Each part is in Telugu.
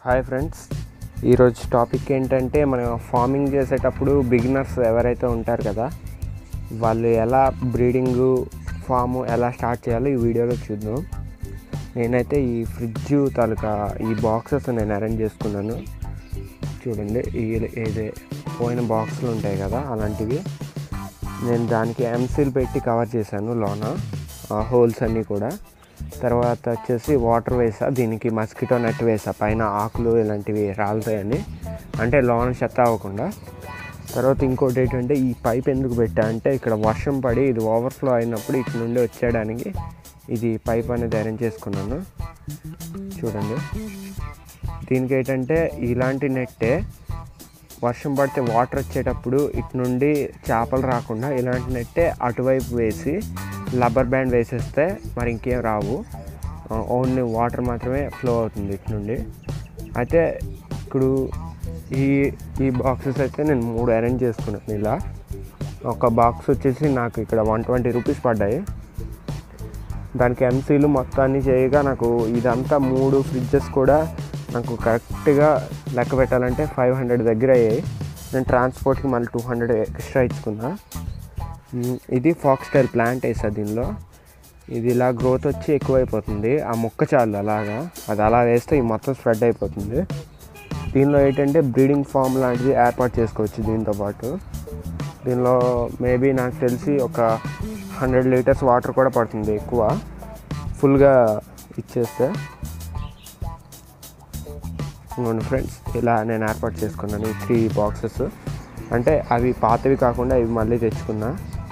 హాయ్ ఫ్రెండ్స్ ఈరోజు టాపిక్ ఏంటంటే మనం ఫార్మింగ్ చేసేటప్పుడు బిగినర్స్ ఎవరైతే ఉంటారు కదా వాళ్ళు ఎలా బ్రీడింగ్ ఫామ్ ఎలా స్టార్ట్ చేయాలో ఈ వీడియోలో చూద్దాం నేనైతే ఈ ఫ్రిడ్జ్ తాలూకా ఈ బాక్సెస్ నేను అరేంజ్ చేసుకున్నాను చూడండి ఈ ఏదే పోయిన బాక్స్లు ఉంటాయి కదా అలాంటివి నేను దానికి ఎంసీల్ పెట్టి కవర్ చేశాను లోన హోల్స్ అన్నీ కూడా తర్వాత వచ్చేసి వాటర్ వేసా దీనికి మస్కిటో నెట్ వేసా పైన ఆకులు ఇలాంటివి రాలుతాయని అంటే లోన చెత్త అవ్వకుండా తర్వాత ఇంకోటి ఏంటంటే ఈ పైప్ ఎందుకు పెట్టా అంటే ఇక్కడ వర్షం పడి ఇది ఓవర్ఫ్లో అయినప్పుడు ఇటు నుండి వచ్చేయడానికి ఇది పైప్ అనేది అరేంజ్ చేసుకున్నాను చూడండి దీనికి ఏంటంటే ఇలాంటి నెట్టే వర్షం పడితే వాటర్ వచ్చేటప్పుడు ఇటు నుండి చేపలు రాకుండా ఇలాంటి నెట్టే అటువైపు వేసి రబ్బర్ బ్యాండ్ వేసేస్తే మరి ఇంకేం రావు ఓన్లీ వాటర్ మాత్రమే ఫ్లో అవుతుంది ఇటు నుండి అయితే ఇప్పుడు ఈ ఈ బాక్సెస్ అయితే నేను మూడు అరేంజ్ చేసుకున్నాను ఇలా ఒక బాక్స్ వచ్చేసి నాకు ఇక్కడ వన్ ట్వంటీ రూపీస్ పడ్డాయి దానికి ఎంసీలు మొత్తాన్ని చేయగా నాకు ఇదంతా మూడు ఫ్రిడ్జెస్ కూడా నాకు కరెక్ట్గా లెక్క పెట్టాలంటే ఫైవ్ హండ్రెడ్ దగ్గర అయ్యాయి నేను ట్రాన్స్పోర్ట్కి మళ్ళీ టూ హండ్రెడ్ ఎక్స్ట్రా ఇచ్చుకున్నా మ్, ఇది ఫాక్స్ స్టైల్ ప్లాంట్ వేసా దీనిలో ఇది ఇలా గ్రోత్ వచ్చి ఎక్కువైపోతుంది ఆ మొక్క చాలు అలాగా అది అలా వేస్తే ఈ మొత్తం స్ప్రెడ్ అయిపోతుంది దీనిలో ఏంటంటే బ్రీడింగ్ ఫామ్ లాంటిది ఏర్పాటు చేసుకోవచ్చు దీంతో పాటు దీనిలో మేబీ నాకు తెలిసి ఒక హండ్రెడ్ లీటర్స్ వాటర్ కూడా పడుతుంది ఎక్కువ ఫుల్గా ఇచ్చేస్తే ఇంకోండి ఫ్రెండ్స్ ఇలా నేను ఏర్పాటు చేసుకున్నాను ఈ త్రీ బాక్సెస్ అంటే అవి పాతవి కాకుండా ఇవి మళ్ళీ తెచ్చుకున్నా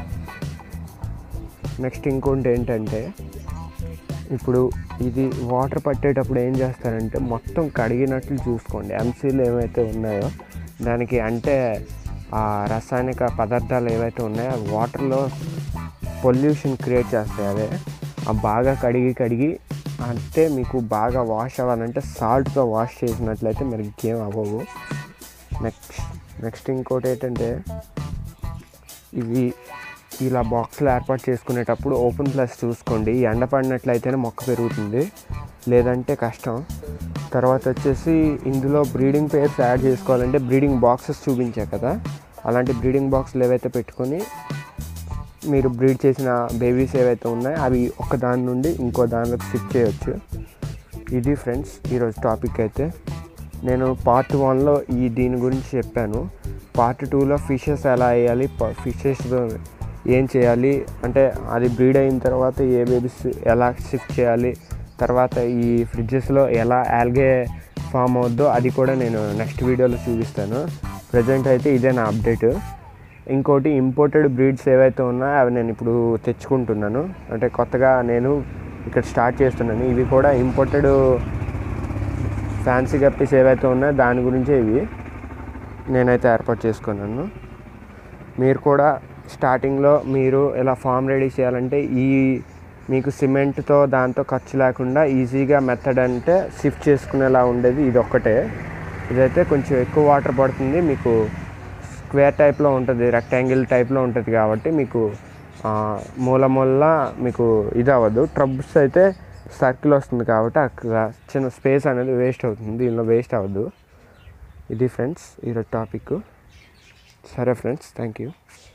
నెక్స్ట్ ఇంకోటి ఏంటంటే ఇప్పుడు ఇది వాటర్ పట్టేటప్పుడు ఏం చేస్తారంటే మొత్తం కడిగినట్లు చూసుకోండి ఎంసీలు ఏవైతే ఉన్నాయో దానికి అంటే ఆ రసాయనిక పదార్థాలు ఏవైతే ఉన్నాయో అవి వాటర్లో పొల్యూషన్ క్రియేట్ చేస్తాయి అదే ఆ బాగా కడిగి కడిగి అంటే మీకు బాగా వాష్ అవ్వాలంటే సాల్ట్తో వాష్ చేసినట్లయితే మరి ఇంకేం అవ్వవు నెక్స్ట్ నెక్స్ట్ ఇంకోటి ఏంటంటే ఇవి ఇలా బాక్స్లో ఏర్పాటు చేసుకునేటప్పుడు ఓపెన్ ప్లస్ చూసుకోండి ఎండ పడినట్లయితేనే మొక్క పెరుగుతుంది లేదంటే కష్టం తర్వాత వచ్చేసి ఇందులో బ్రీడింగ్ పేర్స్ యాడ్ చేసుకోవాలంటే బ్రీడింగ్ బాక్సెస్ చూపించా కదా అలాంటి బ్రీడింగ్ బాక్స్లు ఏవైతే పెట్టుకొని మీరు బ్రీడ్ చేసిన బేబీస్ ఏవైతే ఉన్నాయో అవి ఒక దాని నుండి ఇంకో దానిలోకి షిఫ్ట్ చేయొచ్చు ఇది ఫ్రెండ్స్ ఈరోజు టాపిక్ అయితే నేను పార్ట్ వన్లో ఈ దీని గురించి చెప్పాను పార్ట్ టూలో ఫిషెస్ ఎలా వేయాలి ఫిషెస్ ఏం చేయాలి అంటే అది బ్రీడ్ అయిన తర్వాత ఏ బేబీస్ ఎలా షిఫ్ట్ చేయాలి తర్వాత ఈ ఫ్రిడ్జెస్లో ఎలా ఆల్గే ఫామ్ అవుద్దో అది కూడా నేను నెక్స్ట్ వీడియోలో చూపిస్తాను ప్రజెంట్ అయితే ఇదే నా అప్డేట్ ఇంకోటి ఇంపోర్టెడ్ బ్రీడ్స్ ఏవైతే ఉన్నాయో అవి నేను ఇప్పుడు తెచ్చుకుంటున్నాను అంటే కొత్తగా నేను ఇక్కడ స్టార్ట్ చేస్తున్నాను ఇవి కూడా ఇంపోర్టెడ్ ఫ్యాన్సీ గప్పీస్ ఏవైతే ఉన్నాయో దాని గురించే ఇవి నేనైతే ఏర్పాటు చేసుకున్నాను మీరు కూడా స్టార్టింగ్లో మీరు ఇలా ఫామ్ రెడీ చేయాలంటే ఈ మీకు సిమెంట్తో దాంతో ఖర్చు లేకుండా ఈజీగా మెథడ్ అంటే షిఫ్ట్ చేసుకునేలా ఉండేది ఇది ఒక్కటే ఇదైతే కొంచెం ఎక్కువ వాటర్ పడుతుంది మీకు స్క్వేర్ టైప్లో ఉంటుంది రెక్టాంగిల్ టైప్లో ఉంటుంది కాబట్టి మీకు ఆ, మూల మూల మీకు ఇది అవ్వదు ట్రబ్స్ అయితే సర్కిల్ వస్తుంది కాబట్టి అక్కడ చిన్న స్పేస్ అనేది వేస్ట్ అవుతుంది దీనిలో వేస్ట్ అవ్వదు ఇది ఫ్రెండ్స్ ఈరోజు టాపిక్ సరే ఫ్రెండ్స్ థ్యాంక్ యూ